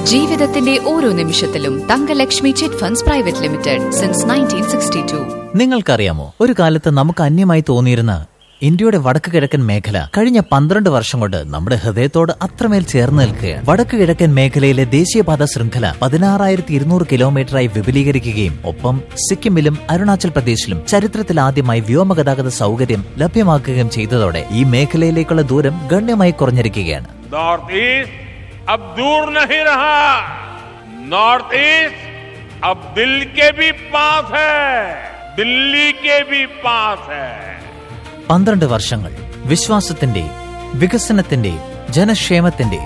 ജീവിതത്തിന്റെ ഓരോ നിമിഷത്തിലും Thankalakshmi chit funds private limited since nineteen sixty two നിങ്ങൾക്കറിയാമോ ഒരു കാലത്ത് നമുക്ക് അന്യമായി തോന്നിയിരുന്ന ഇന്ത്യയുടെ വടക്ക് കിഴക്കൻ മേഖല കഴിഞ്ഞ പന്ത്രണ്ട് വർഷം കൊണ്ട് നമ്മുടെ ഹൃദയത്തോട് അത്രമേൽ ചേർന്ന് നിൽക്കുകയാണ് വടക്ക് കിഴക്കൻ മേഖലയിലെ ദേശീയപാത ശൃംഖല പതിനാറായിരത്തി ഇരുന്നൂറ് കിലോമീറ്ററായി വിപുലീകരിക്കുകയും ഒപ്പം സിക്കിമിലും അരുണാചൽ പ്രദേശിലും ചരിത്രത്തിൽ ആദ്യമായി വ്യോമഗതാഗത സൗകര്യം ലഭ്യമാക്കുകയും ചെയ്തതോടെ ഈ മേഖലയിലേക്കുള്ള ദൂരം ഗണ്യമായി കുറഞ്ഞിരിക്കുകയാണ് नॉर्थ ईस्ट अब दूर नहीं रहा नॉर्थ ईस्ट अब दिल के भी पास है दिल्ली के भी पास है പന്ത്രണ്ട് വർഷങ്ങൾ വിശ്വാസത്തിന്റെ വികസനത്തിന്റെ ജനക്ഷേമത്തിന്റെ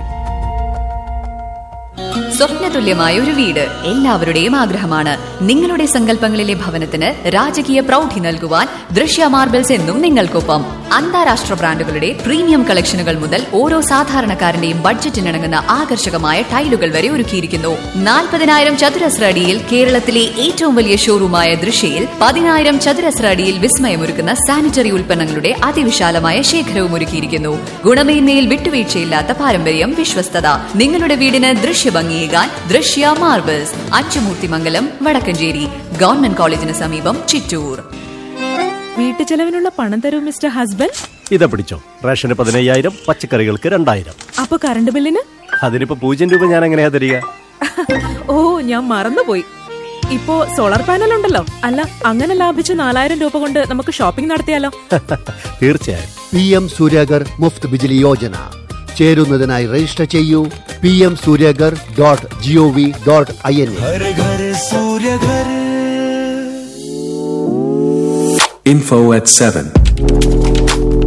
സ്വപ്നതുല്യമായ ഒരു വീട് എല്ലാവരുടെയും ആഗ്രഹമാണ് നിങ്ങളുടെ സങ്കല്പങ്ങളിലെ ഭവനത്തിന് രാജകീയ പ്രൗഢി നൽകുവാൻ ദൃശ്യ മാർബിൾസ് എന്നും നിങ്ങൾക്കൊപ്പം അന്താരാഷ്ട്ര ബ്രാൻഡുകളുടെ പ്രീമിയം കളക്ഷനുകൾ മുതൽ ഓരോ സാധാരണക്കാരന്റെയും ബഡ്ജറ്റിനിണങ്ങുന്ന ആകർഷകമായ ടൈലുകൾ വരെ ഒരുക്കിയിരിക്കുന്നു നാൽപ്പതിനായിരം ചതുരശ്ര അടിയിൽ കേരളത്തിലെ ഏറ്റവും വലിയ ഷോറൂമായ ദൃശ്യയിൽ പതിനായിരം ചതുരശ്ര അടിയിൽ വിസ്മയമൊരുക്കുന്ന സാനിറ്ററി ഉൽപ്പന്നങ്ങളുടെ അതിവിശാലമായ ശേഖരവും ഒരുക്കിയിരിക്കുന്നു ഗുണമേന്മയിൽ വിട്ടുവീഴ്ചയില്ലാത്ത പാരമ്പര്യം വിശ്വസ്തത നിങ്ങളുടെ വീടിന് ദൃശ്യഭംഗിയേകാൻ ദൃശ്യ മാർബിൾസ് അച്ചുമൂർത്തിമംഗലം വടക്കഞ്ചേരി ഗവൺമെന്റ് കോളേജിന് സമീപം ചിറ്റൂർ വീട്ടു ചെലവിനുള്ള പണം തരൂ മിസ്റ്റർ ഹസ്ബൻഡ് ഇതാ പിടിച്ചോ റേഷന് പതിനയ്യായിരം പച്ചക്കറികൾക്ക് രണ്ടായിരം അപ്പൊ കറണ്ട് ബില്ലിന് അതിനിപ്പോ പൂജ്യം രൂപ ഞാൻ എങ്ങനെയാ തരിക ഓ ഞാൻ മറന്നുപോയി ഇപ്പോ സോളാർ പാനൽ ഉണ്ടല്ലോ അല്ല അങ്ങനെ ലാഭിച്ച നാലായിരം രൂപ കൊണ്ട് നമുക്ക് ഷോപ്പിംഗ് നടത്തിയാലോ തീർച്ചയായും പി എം സൂര്യഗർ മുഫ്ത് ബിജിലി യോജന ചേരുന്നതിനായി രജിസ്റ്റർ ചെയ്യൂ P M Surya Ghar dot G O V dot I N Info at 7.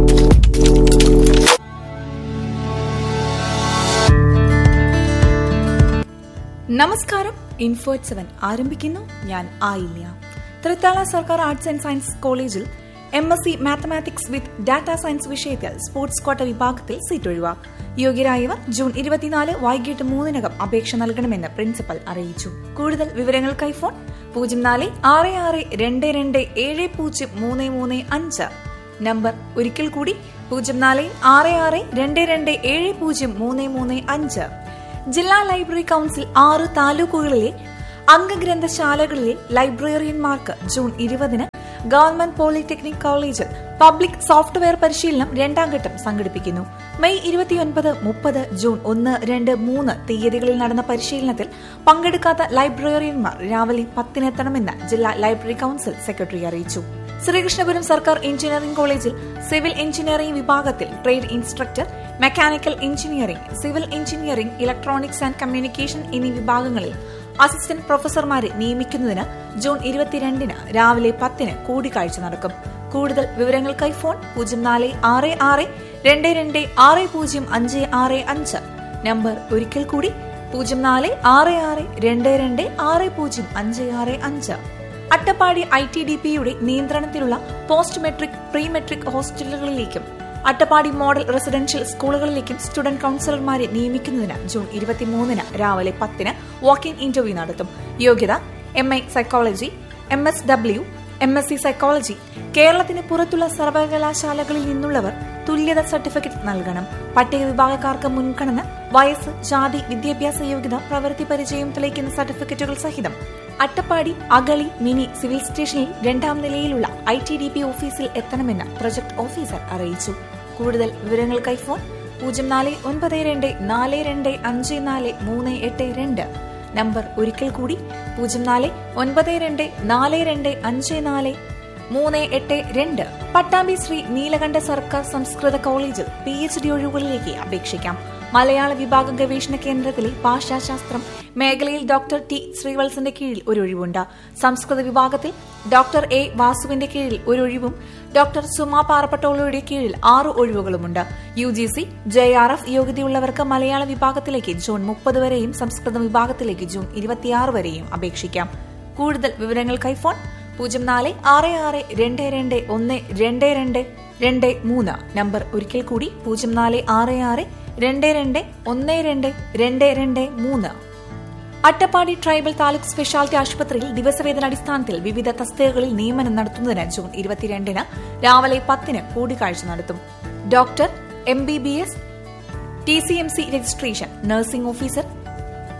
നമസ്കാരം ഇൻഫോറ്റ് സെവൻ ആരംഭിക്കുന്നു ഞാൻ ആയില്യ തൃത്താല സർക്കാർ ആർട്സ് ആൻഡ് സയൻസ് കോളേജിൽ M S C mathematics with data science വിഷയത്തിൽ സ്പോർട്സ് കോട്ട വിഭാഗത്തിൽ സീറ്റ് ഒഴിവാ യോഗ്യരായവർ ജൂൺ ഇരുപത്തിനാല് വൈകിട്ട് മൂന്നിനകം അപേക്ഷ നൽകണമെന്ന് പ്രിൻസിപ്പൽ അറിയിച്ചു കൂടുതൽ വിവരങ്ങൾക്കായി ഫോൺ പൂജ്യം നാല് ആറ് ആറ് രണ്ട് രണ്ട് ഏഴ് പൂജ്യം മൂന്ന് മൂന്ന് അഞ്ച് നമ്പർ ഒരിക്കൽ കൂടി പൂജ്യം നാല് ആറ് ആറ് രണ്ട് രണ്ട് ഏഴ് പൂജ്യം മൂന്ന് മൂന്ന് അഞ്ച് ജില്ലാ ലൈബ്രറി കൌൺസിൽ ആറ് താലൂക്കുകളിലെ അംഗഗ്രന്ഥശാലകളിലെ ലൈബ്രറിയന്മാർക്ക് ജൂൺ ഇരുപതിന് ഗവൺമെന്റ് പോളിടെക്നിക് കോളേജിൽ പബ്ലിക് സോഫ്റ്റ്വെയർ പരിശീലനം രണ്ടാം ഘട്ടം സംഘടിപ്പിക്കുന്നു മെയ് ഇരുപത്തിയൊൻപത് മുപ്പത് ജൂൺ ഒന്ന് രണ്ട് മൂന്ന് തീയതികളിൽ നടന്ന പരിശീലനത്തിൽ പങ്കെടുക്കാത്ത ലൈബ്രറിയന്മാർ രാവിലെ പത്തിനെത്തണമെന്ന് ജില്ലാ ലൈബ്രറി കൌൺസിൽ സെക്രട്ടറി അറിയിച്ചു ശ്രീകൃഷ്ണപുരം സർക്കാർ എഞ്ചിനീയറിംഗ് കോളേജിൽ സിവിൽ എഞ്ചിനീയറിംഗ് വിഭാഗത്തിൽ trade instructor mechanical engineering civil engineering electronics and communication എന്നീ വിഭാഗങ്ങളിൽ അസിസ്റ്റന്റ് പ്രൊഫസർമാരെ നിയമിക്കുന്നതിന് ജൂൺ ഇരുപത്തിരണ്ടിന് രാവിലെ പത്തിന് കൂടിക്കാഴ്ച നടക്കും കൂടുതൽ വിവരങ്ങൾക്കായി ഫോൺ പൂജ്യം നാല് ആറ് ആറ് രണ്ട് രണ്ട് ആറ് പൂജ്യം അഞ്ച് ആറ് അഞ്ച് നമ്പർ ഒരിക്കൽ കൂടി പൂജ്യം നാല് ആറ് ആറ് രണ്ട് രണ്ട് ആറ് പൂജ്യം അഞ്ച് ആറ് അഞ്ച് അട്ടപ്പാടി ഐ ടി ഡി പിയുടെ നിയന്ത്രണത്തിലുള്ള പോസ്റ്റ് മെട്രിക് പ്രീ മെട്രിക് ഹോസ്റ്റലുകളിലേക്കും അട്ടപ്പാടി മോഡൽ റെസിഡൻഷ്യൽ സ്കൂളുകളിലേക്കും സ്റ്റുഡന്റ് കൌൺസിലർമാരെ നിയമിക്കുന്നതിന് ജൂൺ ഇരുപത്തിമൂന്നിന് രാവിലെ പത്തിന് വാക്ക് ഇൻ ഇന്റർവ്യൂ നടത്തും യോഗ്യത M I psychology M S W M S C psychology കേരളത്തിന് പുറത്തുള്ള സർവകലാശാലകളിൽ നിന്നുള്ളവർ തുല്യത സർട്ടിഫിക്കറ്റ് നൽകണം പട്ടിക വിഭാഗക്കാർക്ക് മുൻഗണന വയസ്സ് ജാതി വിദ്യാഭ്യാസ യോഗ്യത പ്രവൃത്തി പരിചയം തെളിയിക്കുന്ന സർട്ടിഫിക്കറ്റുകൾ സഹിതം അട്ടപ്പാടി അഗളി മിനി സിവിൽ സ്റ്റേഷനിൽ രണ്ടാം നിലയിലുള്ള ഐ ടി ഡി പി ഓഫീസിൽ എത്തണമെന്ന് പ്രൊജക്ട് ഓഫീസർ അറിയിച്ചു കൂടുതൽ വിവരങ്ങൾക്കായി ഫോൺ പൂജ്യം നാല് ഒൻപത് രണ്ട് നാല് രണ്ട് അഞ്ച് നാല് മൂന്ന് എട്ട് രണ്ട് നമ്പർ ഒരിക്കൽ കൂടി പൂജ്യം നാല് ഒൻപത് രണ്ട് നാല് രണ്ട് അഞ്ച് നാല് മൂന്ന് എട്ട് രണ്ട് പട്ടാമ്പി ശ്രീ നീലകണ്ഠ സർക്കാർ സംസ്കൃത കോളേജിൽ പി എച്ച് ഡി ഒഴിവുകളിലേക്ക് അപേക്ഷിക്കാം മലയാള വിഭാഗം ഗവേഷണ കേന്ദ്രത്തിലെ ഭാഷാശാസ്ത്രം മേഖലയിൽ ഡോക്ടർ ടി ശ്രീവത്സന്റെ കീഴിൽ ഒരു ഒഴിവുണ്ട് സംസ്കൃത വിഭാഗത്തിൽ ഡോക്ടർ എ വാസുവിന്റെ കീഴിൽ ഒരു ഒഴിവും ഡോക്ടർ സുമ പാറപ്പട്ടോളയുടെ കീഴിൽ ആറ് ഒഴിവുകളുമുണ്ട് U G C J R F യോഗ്യതയുള്ളവർക്ക് മലയാള വിഭാഗത്തിലേക്ക് ജൂൺ മുപ്പത് വരെയും സംസ്കൃത വിഭാഗത്തിലേക്ക് ജൂൺ ഇരുപത്തിയാറ് വരെയും അപേക്ഷിക്കാം കൂടുതൽ വിവരങ്ങൾക്കായി ഫോൺ പൂജ്യം നാല് ആറ് ആറ് രണ്ട് രണ്ട് ഒന്ന് രണ്ട് രണ്ട് രണ്ട് മൂന്ന് നമ്പർ ഒരിക്കൽ കൂടി പൂജ്യം നാല് ആറ് ആറ് രണ്ട് രണ്ട് ഒന്ന് രണ്ട് രണ്ട് രണ്ട് മൂന്ന് അട്ടപ്പാടി ട്രൈബൽ താലൂക്ക് സ്പെഷ്യാലിറ്റി ആശുപത്രിയിൽ ദിവസവേതന അടിസ്ഥാനത്തിൽ വിവിധ തസ്തികകളിൽ നിയമനം നടത്തുന്നതിന് ജൂൺ ഇരുപത്തിരണ്ടിന് രാവിലെ പത്തിന് കൂടിക്കാഴ്ച നടത്തും doctor M B B S T C M C registration nursing officer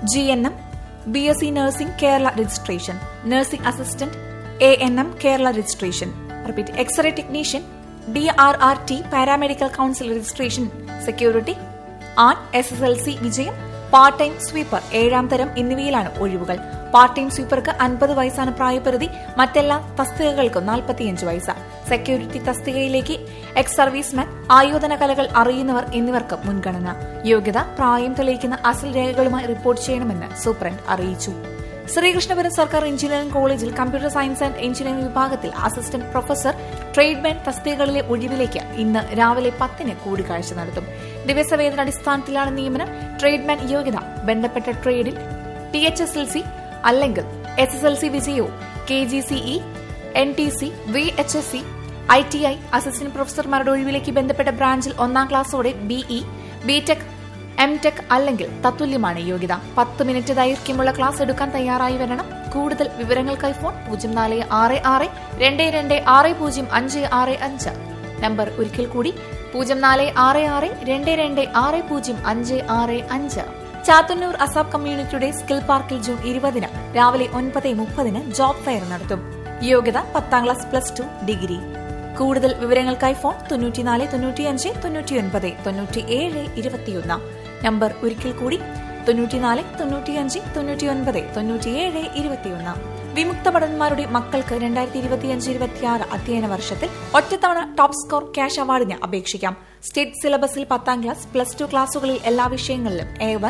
G N M B S C nursing Kerala registration nursing assistant A N M Kerala registration repeat x-ray technician D R R T paramedical council registration security ആൺ S S L C വിജയം part time sweeper ഏഴാം തരം എന്നിവയിലാണ് ഒഴിവുകൾ part time സ്വീപ്പർക്ക് അൻപത് വയസ്സാണ് പ്രായപരിധി മറ്റെല്ലാ തസ്തികകൾക്കും നാൽപ്പത്തിയഞ്ച് വയസ്സ് സെക്യൂരിറ്റി തസ്തികയിലേക്ക് എക്സ് സർവീസ്മാൻ ആയോധന കലകൾ അറിയുന്നവർ എന്നിവർക്ക് മുൻഗണന യോഗ്യത പ്രായം തെളിയിക്കുന്ന അസൽ രേഖകളുമായി റിപ്പോർട്ട് ചെയ്യണമെന്ന് സൂപ്രണ്ട് അറിയിച്ചു ശ്രീകൃഷ്ണപുരം സർക്കാർ എഞ്ചിനീയറിംഗ് കോളേജിൽ കമ്പ്യൂട്ടർ സയൻസ് ആൻഡ് എഞ്ചിനീയറിംഗ് വിഭാഗത്തിൽ അസിസ്റ്റന്റ് പ്രൊഫസർ ട്രേഡ്മാൻ തസ്തികകളിലെ ഒഴിവിലേക്ക് ഇന്ന് രാവിലെ പത്തിന് കൂടിക്കാഴ്ച നടത്തും ദിവസവേതന അടിസ്ഥാനത്തിലാണ് നിയമനം ട്രേഡ്മാൻ യോഗ്യത ബന്ധപ്പെട്ട ട്രേഡിൽ T H S L C അല്ലെങ്കിൽ എസ് എസ് എൽ സി വിജയവും K G C E N T C V H S C I T I assistant പ്രൊഫസർമാരുടെ ഒഴിവിലേക്ക് ബന്ധപ്പെട്ട ബ്രാഞ്ചിൽ ഒന്നാം ക്ലാസ്സോടെ ബിഇ ബിടെക് എം ടെക് അല്ലെങ്കിൽ തത്തുല്യമാണ് യോഗ്യത പത്ത് മിനിറ്റ് ദൈർഘ്യമുള്ള ക്ലാസ് എടുക്കാൻ തയ്യാറായി വരണം കൂടുതൽ വിവരങ്ങൾക്കായി ഫോൺ പൂജ്യം നാല് ആറ് ആറ് രണ്ട് രണ്ട് ആറ് പൂജ്യം അഞ്ച് ആറ് അഞ്ച് നമ്പർ ഒരിക്കൽ കൂടി പൂജ്യം നാല് ആറ് ആറ് രണ്ട് രണ്ട് ആറ് പൂജ്യം അഞ്ച് ആറ് അഞ്ച് ചാത്തന്നൂർ അസാബ് കമ്മ്യൂണിറ്റിയുടെ സ്കിൽ പാർക്കിൽ ജൂൺ ഇരുപതിന് രാവിലെ ഒൻപത് മുപ്പതിന് ജോബ് ഫെയർ നടത്തും യോഗ്യത പത്താം ക്ലാസ് പ്ലസ് ടു ഡിഗ്രി കൂടുതൽ വിവരങ്ങൾക്കായി ഫോൺ തൊണ്ണൂറ്റിനാല് തൊണ്ണൂറ്റിയഞ്ച് തൊണ്ണൂറ്റിയൊൻപത് തൊണ്ണൂറ്റിയേഴ് ഇരുപത്തിയൊന്ന് നമ്പർ ഒരിക്കൽ കൂടി തൊണ്ണൂറ്റിനാല് തൊണ്ണൂറ്റിയഞ്ച് തൊണ്ണൂറ്റിയൊൻപത് തൊണ്ണൂറ്റിയേഴ് ഇരുപത്തിയൊന്ന് വിമുക്ത ഭടന്മാരുടെ മക്കൾക്ക് രണ്ടായിരത്തി ഇരുപത്തിയഞ്ച് ഇരുപത്തിയാറ് അധ്യയന വർഷത്തിൽ ഒറ്റത്തവണ ടോപ്പ് സ്കോർ ക്യാഷ് അവാർഡിന് അപേക്ഷിക്കാം സ്റ്റേറ്റ് സിലബസിൽ പത്താം ക്ലാസ് പ്ലസ് ടു ക്ലാസുകളിൽ എല്ലാ വിഷയങ്ങളിലും എ വൺ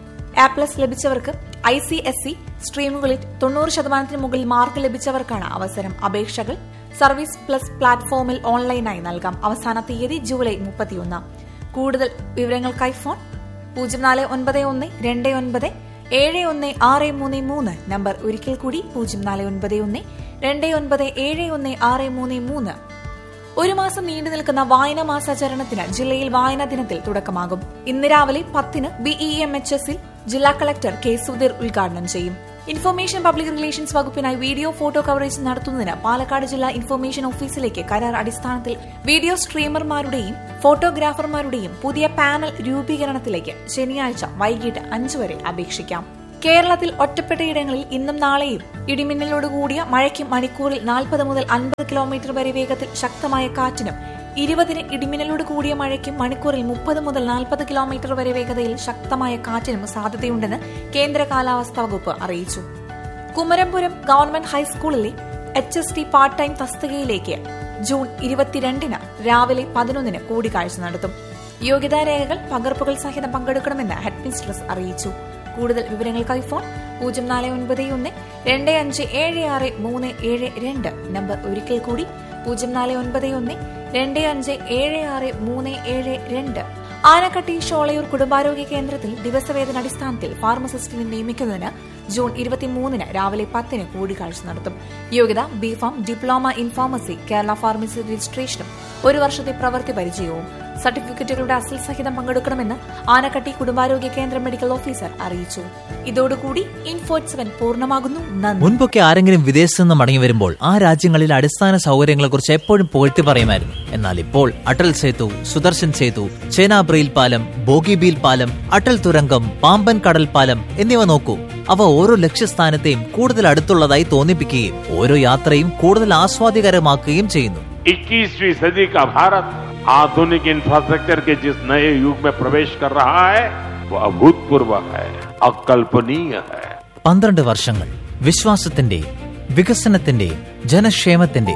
എ പ്ലസ് ലഭിച്ചവർക്ക് ഐ സി എസ് സി സ്ട്രീമുകളിൽ തൊണ്ണൂറ് ശതമാനത്തിന് മുകളിൽ മാർക്ക് ലഭിച്ചവർക്കാണ് അവസരം അപേക്ഷകൾ സർവീസ് പ്ലസ് പ്ലാറ്റ്ഫോമിൽ ഓൺലൈനായി നൽകാം അവസാന തീയതി ജൂലൈ മുപ്പത്തിയൊന്ന് കൂടുതൽ വിവരങ്ങൾക്കായി ഫോൺ പൂജ്യം നാല് ഒൻപത് ഒന്ന് രണ്ട് ഒൻപത് ഏഴ് ഒന്ന് ആറ് മൂന്ന് മൂന്ന് നമ്പർ ഒരിക്കൽ കൂടി പൂജ്യം നാല് ഒൻപത് ഒന്ന് രണ്ട് ഒൻപത് ഏഴ് ഒന്ന് ആറ് മൂന്ന് മൂന്ന് ഒരു മാസം നീണ്ടു നിൽക്കുന്ന വായനാ മാസാചരണത്തിന് ജില്ലയിൽ വായനാ ദിനത്തിൽ തുടക്കമാകും ഇന്ന് രാവിലെ പത്തിന് ബിഇ എം എച്ച് എസിൽ ജില്ലാ കളക്ടർ കെ സുധീർ ഉദ്ഘാടനം ചെയ്യും ഇൻഫർമേഷൻ പബ്ലിക് റിലേഷൻസ് വകുപ്പിനായി വീഡിയോ ഫോട്ടോ കവറേജ് നടത്തുന്നതിന് പാലക്കാട് ജില്ലാ ഇൻഫർമേഷൻ ഓഫീസിലേക്ക് കരാർ അടിസ്ഥാനത്തിൽ വീഡിയോ സ്ട്രീമർമാരുടെയും ഫോട്ടോഗ്രാഫർമാരുടെയും പുതിയ പാനൽ രൂപീകരണത്തിലേക്ക് ശനിയാഴ്ച വൈകിട്ട് അഞ്ചു വരെ അപേക്ഷിക്കാം കേരളത്തിൽ ഒറ്റപ്പെട്ടയിടങ്ങളിൽ ഇന്നും നാളെയും ഇടിമിന്നലോടുകൂടിയ മഴയ്ക്കും മണിക്കൂറിൽ നാൽപ്പത് മുതൽ അൻപത് കിലോമീറ്റർ വരെ വേഗത്തിൽ ശക്തമായ കാറ്റിനും ഇരുപതിന് ഇടിമിന്നലോട് കൂടിയ മഴയ്ക്കും മണിക്കൂറിൽ മുപ്പത് മുതൽ നാൽപ്പത് കിലോമീറ്റർ വരെ വേഗതയിൽ ശക്തമായ കാറ്റിനും സാധ്യതയുണ്ടെന്ന് കേന്ദ്ര കാലാവസ്ഥാ വകുപ്പ് അറിയിച്ചു കുമരംപുരം ഗവൺമെന്റ് ഹൈസ്കൂളിലെ H S T part time തസ്തികയിലേക്ക് ജൂൺ ഇരുപത്തിരണ്ടിന് രാവിലെ പതിനൊന്നിന് കൂടിക്കാഴ്ച നടത്തും യോഗ്യതാരേഖകൾ പകർപ്പുകൾ സഹിതം പങ്കെടുക്കണമെന്ന് ഹെഡ്മിസ്ട്രസ് അറിയിച്ചു കൂടുതൽ വിവരങ്ങൾക്കായി ഫോൺ പൂജ്യം നാല് ഒൻപത് ഒന്ന് രണ്ട് അഞ്ച് ഏഴ് ആറ് മൂന്ന് ഏഴ് രണ്ട് നമ്പർ ഒരിക്കൽ കൂടി പൂജ്യം നാല് ഒൻപത് ഒന്ന് രണ്ട് അഞ്ച് ഏഴ് ആറ് മൂന്ന് ഏഴ് രണ്ട് ആനക്കട്ടി ഷോളയൂർ കുടുംബാരോഗ്യ കേന്ദ്രത്തിൽ ദിവസവേതന അടിസ്ഥാനത്തിൽ ഫാർമസിസ്റ്റിനെ നിയമിക്കുന്നതിന് ജൂൺ ഇരുപത്തിമൂന്നിന് രാവിലെ പത്തിന് കൂടിക്കാഴ്ച നടത്തും യോഗ്യത B pharm diploma in pharmacy Kerala pharmacy രജിസ്ട്രേഷനും ഒരു വർഷത്തെ പ്രവൃത്തി പരിചയവും സർട്ടിഫിക്കറ്റുകളുടെ അസൽ സഹിതം പങ്കെടുക്കണമെന്ന് ആനക്കട്ടി കുടുംബാരോഗ്യ കേന്ദ്ര മെഡിക്കൽ ഓഫീസർ അറിയിച്ചു ഇതോടുകൂടി ഇൻഫോർട്ട് സെവൻ പൂർണ്ണമാകുന്നു നന്ദി മുൻപൊക്കെ ആരെങ്കിലും വിദേശത്ത് നിന്ന് മടങ്ങി വരുമ്പോൾ ആ രാജ്യങ്ങളിൽ അടിസ്ഥാന സൗകര്യങ്ങളെക്കുറിച്ച് എപ്പോഴും പുകഴ്ത്തി പറയുമായിരുന്നു എന്നാൽ ഇപ്പോൾ അടൽ സേതു സുദർശൻ സേതു ചേനാബ്രയിൽ പാലം ബോഗിബീൽ പാലം അടൽ തുരങ്കം പാമ്പൻ കടൽ പാലം എന്നിവ നോക്കൂ അവ ഓരോ ലക്ഷ്യസ്ഥാനത്തെയും കൂടുതൽ അടുത്തുള്ളതായി തോന്നിപ്പിക്കുകയും ഓരോ യാത്രയും കൂടുതൽ ആസ്വാദികരമാക്കുകയും ചെയ്യുന്നു 21वीं सदी का भारत आधुनिक इंफ्रास्ट्रक्चर के जिस नए युग में प्रवेश कर रहा है वो अभूतपूर्व है अकल्पनीय है പന്ത്രണ്ട് വർഷങ്ങൾ വിശ്വാസത്തിന്റെ വികസനത്തിന്റെ ജനക്ഷേമത്തിന്റെ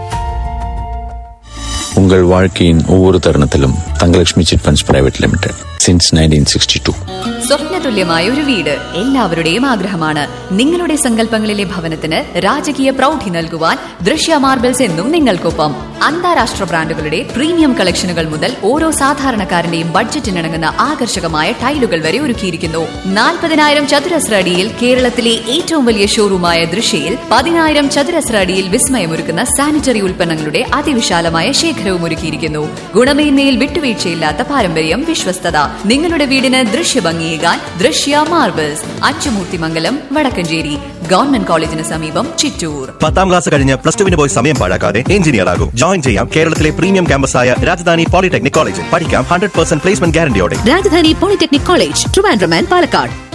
உங்கள் வாழ்க்கையின் ஒவ்வொரு தருணத்திலும் Thangalakshmi chit funds private limited since nineteen sixty two സ്വപ്നതുല്യമായ ഒരു വീട് എല്ലാവരുടെയും ആഗ്രഹമാണ് നിങ്ങളുടെ സങ്കല്പങ്ങളിലെ ഭവനത്തിന് രാജകീയ പ്രൗഢി നൽകുവാൻ ദൃശ്യ മാർബിൾസ് എന്നും നിങ്ങൾക്കൊപ്പം അന്താരാഷ്ട്ര ബ്രാൻഡുകളുടെ പ്രീമിയം കളക്ഷനുകൾ മുതൽ ഓരോ സാധാരണക്കാരന്റെയും ബഡ്ജറ്റിനിണങ്ങുന്ന ആകർഷകമായ ടൈലുകൾ വരെ ഒരുക്കിയിരിക്കുന്നു നാൽപ്പതിനായിരം ചതുരശ്ര അടിയിൽ കേരളത്തിലെ ഏറ്റവും വലിയ ഷോറൂമായ ദൃശ്യയിൽ പതിനായിരം ചതുരശ്ര അടിയിൽ വിസ്മയമൊരുക്കുന്ന സാനിറ്ററി ഉൽപ്പന്നങ്ങളുടെ അതിവിശാലമായ ശേഖരവും ഒരുക്കിയിരിക്കുന്നു ഗുണമേന്മയിൽ വിട്ടുവീഴ്ചയില്ലാത്ത പാരമ്പര്യം വിശ്വസ്തത നിങ്ങളുടെ വീടിന് ദൃശ്യഭംഗിയേകാൻ ദൃശ്യ മാർബിൾസ് അച്ചുമൂർത്തിമംഗലം വടക്കഞ്ചേരി ഗവൺമെന്റ് കോളേജിന് സമീപം ചിറ്റൂർ പത്താം ക്ലാസ് കഴിഞ്ഞ് പ്ലസ് ടുവിന് പോയി സമയം പാഴാക്കാതെ എഞ്ചിനീയർ ആകും ജോയിൻ ചെയ്യാം കേരളത്തിലെ പ്രീമിയം ക്യാമ്പസായ രാജധാനി പോളിടെക്നിക് കോളേജിൽ പഠിക്കാം ഹൺഡ്രഡ് പെർസെന്റ് പ്ലേസ്മെന്റ് ഗ്യാരണ്ടിയോടെ Rajadhani polytechnic college Trivandrum and Palakkad